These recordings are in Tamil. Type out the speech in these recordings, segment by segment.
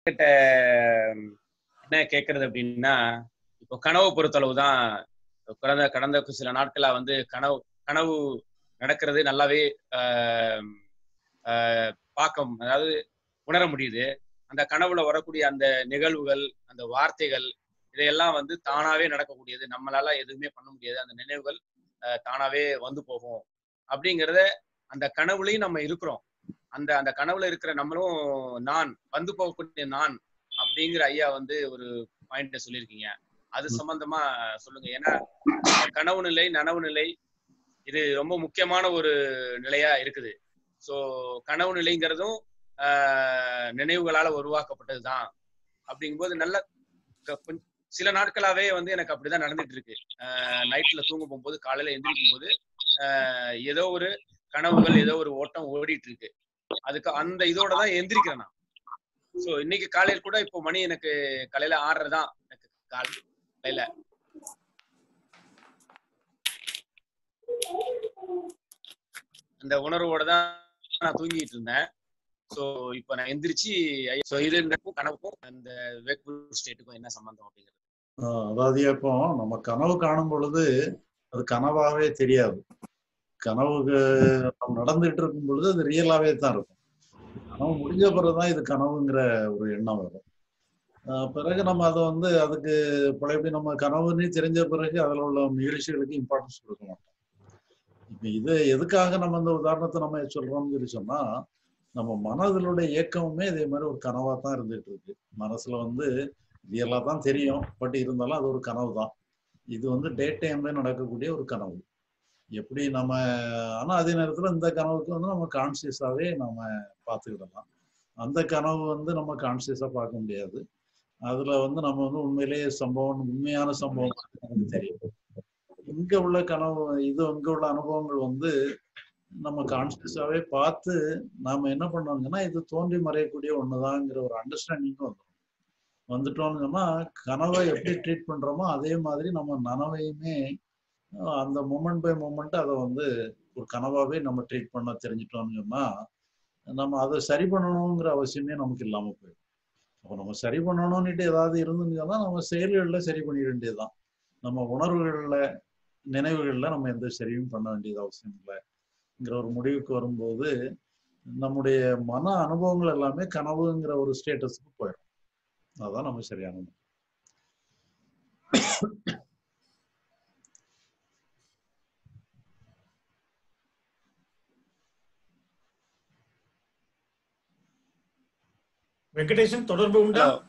கிட்ட என்ன கேட்கறது அப்படின்னா இப்போ கனவு பொறுத்தளவு தான் கடந்த கடந்த சில நாட்களா வந்து கனவு கனவு நடக்கிறது நல்லாவே ஆஹ், ஆஹ், பார்க்க அதாவது உணர முடியுது அந்த கனவுல வரக்கூடிய அந்த நிகழ்வுகள் அந்த வார்த்தைகள் இதையெல்லாம் வந்து தானாவே நடக்கக்கூடியது நம்மளால எதுவுமே பண்ண முடியாது அந்த நினைவுகள் ஆஹ், தானாவே வந்து போகும் அப்படிங்கிறத அந்த கனவுலையும் நம்ம இருக்கிறோம் அந்த அந்த கனவுல இருக்கிற நம்மளும் நான் வந்து போகக்கூடிய நான் அப்படிங்கிற ஐயா வந்து ஒரு பாயிண்ட் சொல்லியிருக்கீங்க அது சம்பந்தமா சொல்லுங்க ஏன்னா கனவு நிலை நனவு நிலை இது ரொம்ப முக்கியமான ஒரு நிலையா இருக்குது ஸோ கனவு நிலைங்கிறதும் ஆஹ், நினைவுகளால உருவாக்கப்பட்டதுதான் அப்படிங்கும்போது நல்ல க- கொஞ்ச- சில நாட்களாவே வந்து எனக்கு அப்படிதான் நடந்துட்டு இருக்கு நைட்ல தூங்க போகும்போது காலையில எந்திரிக்கும் போது ஆஹ், ஏதோ ஒரு கனவுகள் ஏதோ ஒரு ஓட்டம் ஓடிட்டு இருக்கு அதுக்கு அந்த இதோட தான் எந்திரிக்கிறேன் நான் ஸோ இன்னைக்கு காலையில் கூட இப்போ மணி எனக்கு காலையில ஆறரை தான் எனக்கு காலையில அந்த உணர்வோட தான் நான் தூங்கிட்டு இருந்தேன் ஸோ இப்போ நான் எந்திரிச்சு ஸோ இது ரெண்டுக்கும் கனவுக்கும் அந்த வேக்ஃபுல் ஸ்டேட்டுக்கும் என்ன சம்பந்தம் அப்படிங்கிறது ஆஹ் அதாவது இப்போ நம்ம கனவு காணும் பொழுது அது கனவாவே தெரியாது கனவுக்கு நம்ம நடந்துகிட்டு இருக்கும் பொழுது அது ரியலாவே தான் இருக்கும் கனவு முடிஞ்ச பிறகுதான் இது கனவுங்கிற ஒரு எண்ணம் வரும் ஆஹ் பிறகு நம்ம அதை வந்து அதுக்கு பழையபடி நம்ம கனவுன்னு தெரிஞ்ச பிறகு அதில் உள்ள நிகழ்ச்சிகளுக்கு இம்பார்ட்டன்ஸ் கொடுக்க மாட்டோம் இப்போ இது எதுக்காக நம்ம இந்த உதாரணத்தை நம்ம சொல்றோம்னு சொல்லி சொன்னா நம்ம மனதிலுடைய இயக்கமுமே இதே மாதிரி ஒரு கனவா தான் இருந்துட்டு இருக்கு மனசுல வந்து ரியலா தான் தெரியும் பட் இருந்தாலும் அது ஒரு கனவு தான் இது வந்து டே டைம்ல நடக்கக்கூடிய ஒரு கனவு எப்படி நம்ம ஆனா அதே நேரத்துல இந்த கனவுக்கு வந்து நம்ம கான்சியஸாவே நம்ம பார்த்துக்கிடலாம் அந்த கனவு வந்து நம்ம கான்சியஸா பார்க்க முடியாது அதுல வந்து நம்ம வந்து உண்மையிலேயே சம்பவம் உண்மையான சம்பவம் நமக்கு தெரியும் இங்க உள்ள கனவு இது இங்க உள்ள அனுபவங்கள் வந்து நம்ம கான்சியஸாவே பார்த்து நாம என்ன பண்ணுவாங்கன்னா இது தோன்றி மறையக்கூடிய ஒண்ணுதாங்கிற ஒரு அண்டர்ஸ்டாண்டிங் வந்துடும் வந்துட்டோம்னு சொன்னா கனவை எப்படி ட்ரீட் பண்றோமோ அதே மாதிரி நம்ம நனவையுமே அஹ், அந்த மூமெண்ட் பை மூமெண்ட் அதை வந்து ஒரு கனவாவே நம்ம ட்ரீட் பண்ண தெரிஞ்சிட்டோம்னு சொன்னா நம்ம அதை சரி பண்ணணுங்கிற அவசியமே நமக்கு இல்லாம போயிடும் அப்போ நம்ம சரி பண்ணணும்னுட்டு ஏதாவது இருந்துன்னு சொன்னா நம்ம செயல்களில் சரி பண்ணிட வேண்டியதுதான் நம்ம உணர்வுகள்ல நினைவுகள்ல நம்ம எந்த சரியும் பண்ண வேண்டியது அவசியம் இல்லைங்கிற ஒரு முடிவுக்கு வரும்போது நம்முடைய மன அனுபவங்கள் எல்லாமே கனவுங்கிற ஒரு ஸ்டேட்டஸுக்கு போயிடும் அதான் நம்ம சரியானது வெங்கடேசன் தொடர்பு உண்டா Hello.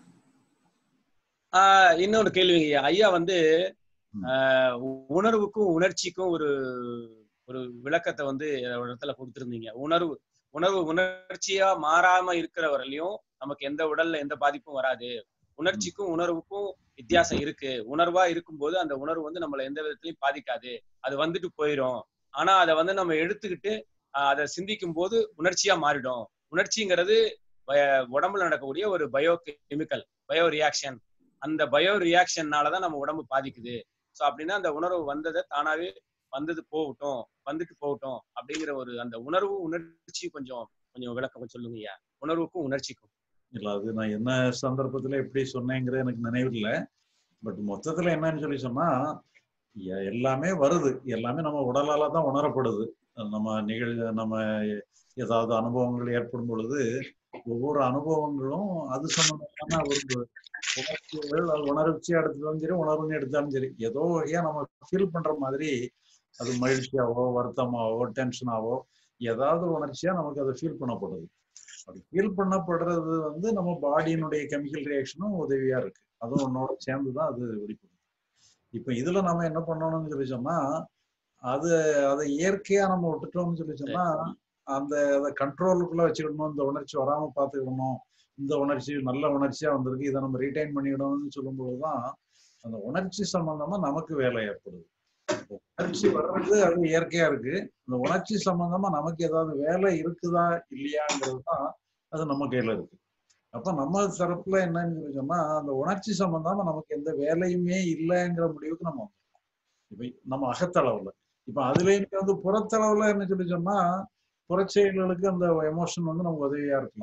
ஆஹ் இன்னொரு கேள்வி ஐயா. ஐயா வந்து ஆஹ் உணர்வுக்கும் உணர்ச்சிக்கும் ஒரு ஒரு விளக்கத்தை வந்து ஒரு இடத்துல கொடுத்திருந்தீங்க உணர்வு உணர்வு உணர்ச்சியா மாறாம இருக்கிற வரையிலையும் நமக்கு எந்த உடல்ல எந்த பாதிப்பும் வராது உணர்ச்சிக்கும் உணர்வுக்கும் வித்தியாசம் இருக்கு உணர்வா இருக்கும்போது அந்த உணர்வு வந்து நம்மள எந்த விதத்திலையும் பாதிக்காது அது வந்துட்டு போயிடும் ஆனா அதை வந்து நம்ம எடுத்துக்கிட்டு ஆஹ் அதை சிந்திக்கும் போது உணர்ச்சியா மாறிடும் உணர்ச்சிங்கிறது பய- உடம்புல நடக்கக்கூடிய ஒரு பயோ கெமிக்கல் பயோ ரியாக்ஷன் அந்த பயோ ரியாக்ஷன்னால தான் நம்ம உடம்பு பாதிக்குது ஸோ அப்படின்னா அந்த உணர்வு வந்ததை தானாவே வந்தது போகட்டும் வந்துட்டு போகட்டும் அப்படிங்கிற ஒரு அந்த உணர்வு உணர்ச்சி கொஞ்சம் கொஞ்சம் விளக்கம் சொல்லுங்க ஐயா உணர்வுக்கும் உணர்ச்சிக்கும் இல்ல அது நான் என்ன சந்தர்ப்பத்துல எப்படி சொன்னேங்கிறது எனக்கு நினைவில்லை பட் மொத்தத்துல என்னன்னு சொல்லி சொன்னா எ- எல்லாமே வருது எல்லாமே நம்ம உடலால தான் உணரப்படுது நம்ம நிகழ் நம்ம ஏதாவது அனுபவங்கள் ஏற்படும் பொழுது ஒவ்வொரு அனுபவங்களும் அது சம்பந்தமான ஒரு உணர்ச்சிகள் அது உணர்ச்சியா எடுத்தாலும் சரி உணர்வுன்னு எடுத்தாலும் சரி ஏதோ வகையா நம்ம ஃபீல் பண்ற மாதிரி அது மகிழ்ச்சியாவோ வருத்தமாவோ டென்ஷனாவோ ஏதாவது உணர்ச்சியா நமக்கு அதை ஃபீல் பண்ணப்படுது அப்படி ஃபீல் பண்ணப்படுறது வந்து நம்ம பாடியினுடைய கெமிக்கல் ரியாக்ஷனும் உதவியா இருக்கு அதுவும் ஒன்னோட சேர்ந்து தான் அது வெளிப்படுது இப்போ இதுல நம்ம என்ன பண்ணணும்னு சொல்லி சொன்னா அது அதை இயற்கையா நம்ம விட்டுட்டோம்னு சொல்லி சொன்னா அந்த அதை கண்ட்ரோலுக்குள்ள வச்சுக்கணும் இந்த உணர்ச்சி வராம பார்த்துக்கணும் இந்த உணர்ச்சி நல்ல உணர்ச்சியா வந்திருக்கு இதை நம்ம ரீடைன் பண்ணிக்கணும்னு சொல்லும்போதுதான் அந்த உணர்ச்சி சம்பந்தமா நமக்கு வேலை ஏற்படுது உணர்ச்சி வர்றது அது இயற்கையா இருக்கு அந்த உணர்ச்சி சம்பந்தமா நமக்கு ஏதாவது வேலை இருக்குதா இல்லையாங்கிறது தான் அது நம்ம கையில இருக்கு அப்ப நம்ம தரப்புல என்னன்னு சொல்லி சொன்னா அந்த உணர்ச்சி சம்பந்தமா நமக்கு எந்த வேலையுமே இல்லைங்கிற முடிவுக்கு நம்ம வந்துருக்கோம் இப்ப நம்ம அகத்தளவுல இப்ப அதுலயுமே வந்து புறத்தளவுல என்ன சொல்லி சொன்னா புறச்செயல்களுக்கு அந்த எமோஷன் வந்து நமக்கு உதவியா இருக்கலாம்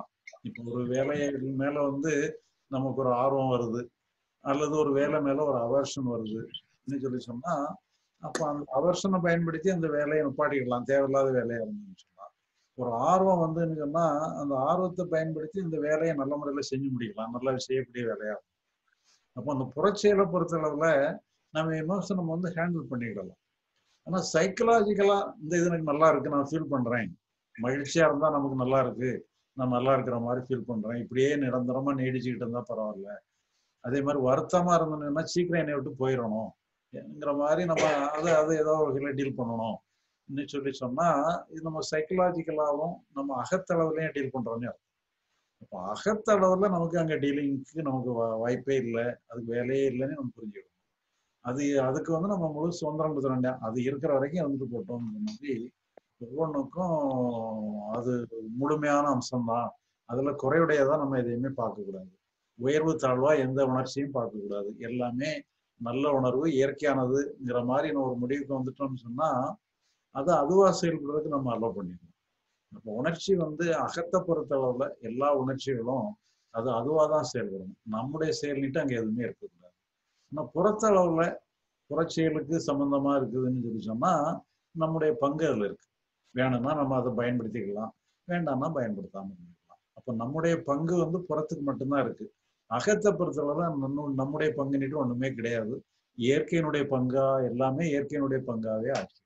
இப்போ ஒரு வேலையை மேல வந்து நமக்கு ஒரு ஆர்வம் வருது அல்லது ஒரு வேலை மேல ஒரு அவர்ஷன் வருது அப்படின்னு சொல்லி சொன்னா அப்ப அந்த அவர்ஷனை பயன்படுத்தி அந்த வேலையை நிப்பாட்டிக்கலாம் தேவையில்லாத வேலையா இருந்துன்னு சொன்னா ஒரு ஆர்வம் வந்துன்னு சொன்னா அந்த ஆர்வத்தை பயன்படுத்தி இந்த வேலையை நல்ல முறையில செஞ்சு முடிக்கலாம் நல்லா செய்யக்கூடிய வேலையா இருக்கும் அப்போ அந்த புறச்செயலை பொறுத்தளவுல நம்ம எமோஷன் நம்ம வந்து ஹேண்டில் பண்ணிக்கிடலாம் ஆனா சைக்கலாஜிக்கலா இந்த இது எனக்கு நல்லா இருக்கு நான் ஃபீல் பண்றேன் மகிழ்ச்சியா இருந்தா நமக்கு நல்லா இருக்கு நான் நல்லா இருக்கிற மாதிரி ஃபீல் பண்றேன் இப்படியே நிரந்தரமா நீடிச்சுக்கிட்டு இருந்தா பரவாயில்ல அதே மாதிரி வருத்தமா இருந்தோம்னா சீக்கிரம் என்னை விட்டு போயிடணும் ங்கிற மாதிரி நம்ம அதை அதை ஏதோ ஒரு வகையில் டீல் பண்ணணும் இன்னும் சொல்லி சொன்னா இது நம்ம சைக்கலாஜிக்கலாகவும் நம்ம அகத்தளவுலையும் டீல் பண்றோம்னு அர்த்தம் இப்போ அகத்தளவுல நமக்கு அங்க டீலிங்க்கு நமக்கு வா- வாய்ப்பே இல்லை அதுக்கு வேலையே இல்லைன்னு நம்ம புரிஞ்சுக்கணும் அது அதுக்கு வந்து நம்ம முழு சுதந்திரம் கொடுத்துட வேண்டாம் அது இருக்கிற வரைக்கும் இருந்துட்டு போட்டோம் மாதிரி ஒவ்வொன்றுக்கும் அது முழுமையான அம்சம்தான் அதுல குறையுடையதான் நம்ம எதையுமே பார்க்க கூடாது உயர்வு தாழ்வா எந்த உணர்ச்சியும் பார்க்க கூடாது எல்லாமே நல்ல உணர்வு இயற்கையானதுங்கிற மாதிரி நம்ம ஒரு முடிவுக்கு வந்துட்டோம்னு சொன்னா அதை அதுவா செயல்படுறதுக்கு நம்ம அலோவ் பண்ணிடணும் அப்போ உணர்ச்சி வந்து அகத்தை பொறுத்தளவுல எல்லா உணர்ச்சிகளும் அது அதுவா தான் செயல்படணும் நம்முடைய செயல்னிட்டு அங்க எதுவுமே இருக்கக்கூடாது ஆனால் புறத்தளவுல புறச்செயலுக்கு சம்பந்தமா இருக்குதுன்னு சொல்லி சொன்னா நம்முடைய பங்கு அதுல இருக்கு வேணும்னா நம்ம அதை பயன்படுத்திக்கலாம் வேண்டாம்னா பயன்படுத்தாம இருந்துக்கலாம் அப்போ நம்முடைய பங்கு வந்து புறத்துக்கு மட்டும்தான் இருக்கு அகத்தை பொறுத்தளவுல நம்ம- நம்முடைய பங்குனிட்டு ஒண்ணுமே கிடையாது இயற்கையினுடைய பங்கா எல்லாமே இயற்கையினுடைய பங்காவே ஆச்சு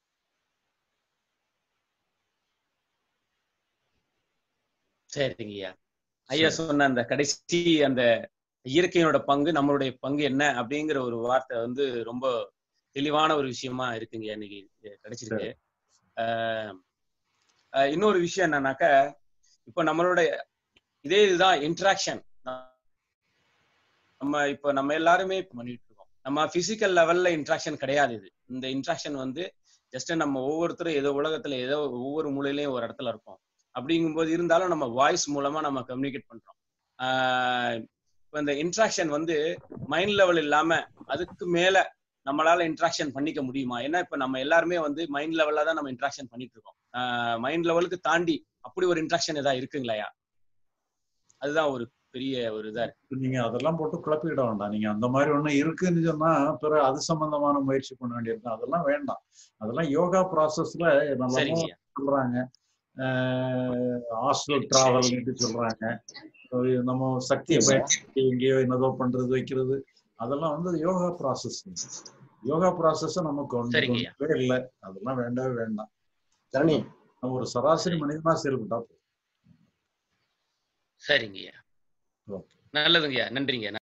சரிங்கய்யா ஐயா சொன்ன அந்த கடைசி அந்த இயற்கையோட பங்கு நம்மளுடைய பங்கு என்ன அப்படிங்கிற ஒரு வார்த்தை வந்து ரொம்ப தெளிவான ஒரு விஷயமா இருக்குங்க இன்னைக்கு கிடைச்சிருக்கு ஆஹ் ஆஹ் இன்னொரு விஷயம் என்னன்னாக்க இப்போ நம்மளுடைய இதே இதுதான் இன்ட்ராக்ஷன் நம்ம இப்போ நம்ம எல்லாருமே இப்ப பண்ணிட்டு இருக்கோம் நம்ம பிசிக்கல் லெவல்ல இன்ட்ராக்ஷன் கிடையாது இது இந்த இன்ட்ராக்ஷன் வந்து ஜஸ்ட் நம்ம ஒவ்வொருத்தரும் ஏதோ உலகத்துல ஏதோ ஒவ்வொரு மூலையிலயும் ஒரு இடத்துல இருக்கோம் அப்படிங்கும்போது இருந்தாலும் நம்ம வாய்ஸ் மூலமா நம்ம கம்யூனிகேட் பண்றோம் ஆஹ் இப்போ இந்த இன்ட்ராக்ஷன் வந்து மைண்ட் லெவல் இல்லாம அதுக்கு மேல நம்மளால இன்ட்ராக்ஷன் பண்ணிக்க முடியுமா ஏன்னா இப்ப நம்ம எல்லாருமே வந்து மைண்ட் லெவல்ல தான் நம்ம இன்ட்ராக்ஷன் பண்ணிட்டு இருக்கோம் மைண்ட் லெவலுக்கு தாண்டி அப்படி ஒரு இன்ட்ராக்ஷன் ஏதாவது இருக்குங்களாயா அதுதான் ஒரு பெரிய ஒரு இதா இருக்கு நீங்க அதெல்லாம் போட்டு குழப்பிக்கிட வேண்டாம் நீங்க அந்த மாதிரி ஒண்ணு இருக்குன்னு சொன்னா பிறகு அது சம்பந்தமான முயற்சி பண்ண வேண்டியிருக்கும் அதெல்லாம் வேண்டாம் அதெல்லாம் யோகா ப்ராசஸ்ல நல்லா சரிங்க சொல்றாங்க ஹாஸ்டல் டிராவல்னு சொல்றாங்க ஒரு நம்ம சக்தியை பயன்படுத்தி எங்கேயோ என்னதோ பண்றது வைக்கிறது அதெல்லாம் வந்து யோகா ப்ராசஸ் யோகா ப்ராசஸ் நமக்கு சரிங்கய்யா. ஒன்றுமே இல்லை அதெல்லாம் வேண்டவே வேண்டாம் தரணி நம்ம ஒரு சராசரி மனிதனா செயல்பட்டா போதும் சரிங்கய்யா ஓகே நல்லதுங்கய்யா நன்றிங்க